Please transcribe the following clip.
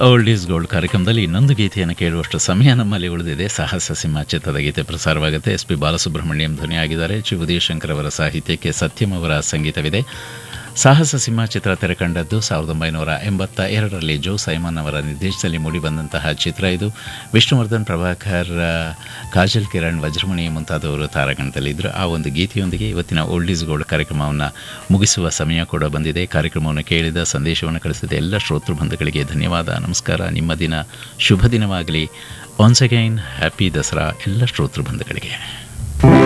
old is gold ಕಾರ್ಯಕ್ರಮದಲ್ಲಿ ಇನ್ನೊಂದು ಗೀತೆಯನ್ನು ಕೇಳುವಷ್ಟು ಸಮಯ ನಮ್ಮಲ್ಲಿ ಉಳಿದಿದೆ ಸಾಹಸ ಸಿಂಹ ಚಿತ್ರದ ಗೀತೆ ಪ್ರಸಾರವಾಗುತ್ತೆ ಎಸ್ ಪಿ ಬಾಲಸುಬ್ರಹ್ಮಣ್ಯಂ ಧ್ವನಿಯಾಗಿದ್ದಾರೆ ಚಿ ಉದಯಶಂಕರ್ ಅವರ ಸಾಹಿತ್ಯಕ್ಕೆ ಸತ್ಯಂ ಅವರ ಸಂಗೀತವಿದೆ ಸಾಹಸ ಸಿಂಹ ಚಿತ್ರ ತೆರೆಕಂಡದ್ದು ಸಾವಿರದ ಒಂಬೈನೂರ ಎಂಬತ್ತ ಎರಡರಲ್ಲಿ ಜೋ ಸೈಮನ್ ಅವರ ನಿರ್ದೇಶನದಲ್ಲಿ ಮೂಡಿಬಂದಂತಹ ಚಿತ್ರ ಇದು ವಿಷ್ಣುವರ್ಧನ್ ಪ್ರಭಾಕರ್ ಆ, ಕಾಜಲ್ ಕಿರಣ್ ವಜ್ರಮಣಿ ಮುಂತಾದವರು ತಾರಾಗಣದಲ್ಲಿದ್ದರು ಆ ಒಂದು ಗೀತೆಯೊಂದಿಗೆ ಇವತ್ತಿನ ಓಲ್ಡ್ ಈಸ್ ಗೋಲ್ಡ್ ಕಾರ್ಯಕ್ರಮವನ್ನು ಮುಗಿಸುವ ಸಮಯ ಕೂಡ ಬಂದಿದೆ ಕಾರ್ಯಕ್ರಮವನ್ನು ಕೇಳಿದ ಸಂದೇಶವನ್ನು ಕಳಿಸಿದ ಎಲ್ಲ ಶ್ರೋತೃ ಬಂಧುಗಳಿಗೆ ಧನ್ಯವಾದ ನಮಸ್ಕಾರ ನಿಮ್ಮ ದಿನ ಶುಭ ದಿನವಾಗಲಿ ಒನ್ಸ್ ಅಗೈನ್ ಹ್ಯಾಪಿ ದಸರಾ ಎಲ್ಲ ಶ್ರೋತೃ ಬಂಧುಗಳಿಗೆ